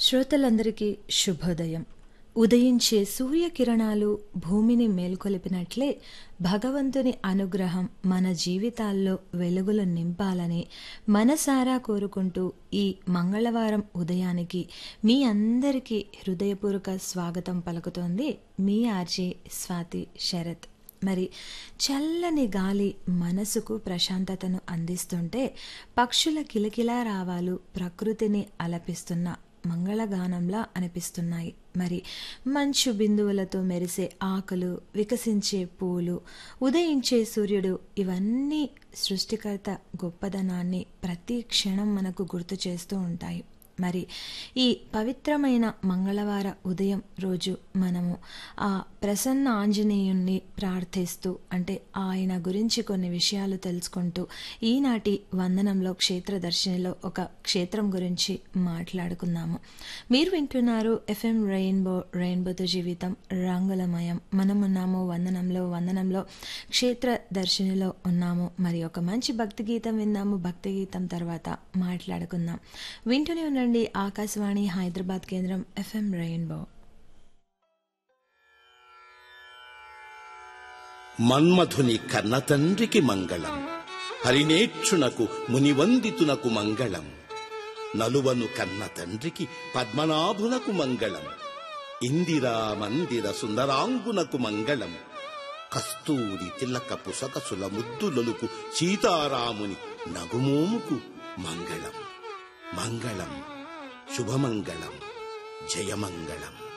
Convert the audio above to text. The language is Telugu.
శ్రోతలందరికీ శుభోదయం ఉదయించే సూర్యకిరణాలు భూమిని మేల్కొలిపినట్లే భగవంతుని అనుగ్రహం మన జీవితాల్లో వెలుగులు నింపాలని మనసారా కోరుకుంటూ ఈ మంగళవారం ఉదయానికి మీ అందరికీ హృదయపూర్వక స్వాగతం పలుకుతోంది మీ ఆర్జే స్వాతి శరత్ మరి చల్లని గాలి మనసుకు ప్రశాంతతను అందిస్తుంటే పక్షుల కిలకిలా రావాలు ప్రకృతిని అలపిస్తున్న మంగళగానంలా అనిపిస్తున్నాయి మరి మంచు బిందువులతో మెరిసే ఆకులు వికసించే పూలు ఉదయించే సూర్యుడు ఇవన్నీ సృష్టికర్త గొప్పదనాన్ని ప్రతి క్షణం మనకు గుర్తు చేస్తూ ఉంటాయి మరి ఈ పవిత్రమైన మంగళవార ఉదయం రోజు మనము ఆ ప్రసన్న ఆంజనేయుణ్ణి ప్రార్థిస్తూ అంటే ఆయన గురించి కొన్ని విషయాలు తెలుసుకుంటూ ఈనాటి వందనంలో క్షేత్ర దర్శనిలో ఒక క్షేత్రం గురించి మాట్లాడుకుందాము మీరు వింటున్నారు ఎఫ్ఎం రెయిన్బో రెయిన్బోతో జీవితం రంగులమయం మనమున్నాము వందనంలో వందనంలో క్షేత్ర దర్శనిలో ఉన్నాము మరి ఒక మంచి భక్తి గీతం విందాము భక్తి గీతం తర్వాత మాట్లాడుకుందాం వింటూనే ఉండండి ఆకాశవాణి హైదరాబాద్ కేంద్రం ఎఫ్ఎం రెయిన్బో మన్మధుని కన్నతండ్రికి మంగళం హరినేక్షునకు మునివందితునకు మంగళం నలువను కన్న తండ్రికి పద్మనాభునకు మంగళం ఇందిరా మందిర సుందరాంగునకు మంగళం కస్తూరి తిలక పుసకసుల ముద్దులొలుకు సీతారాముని నగుమోముకు మంగళం మంగళం శుభమంగళం జయమంగళం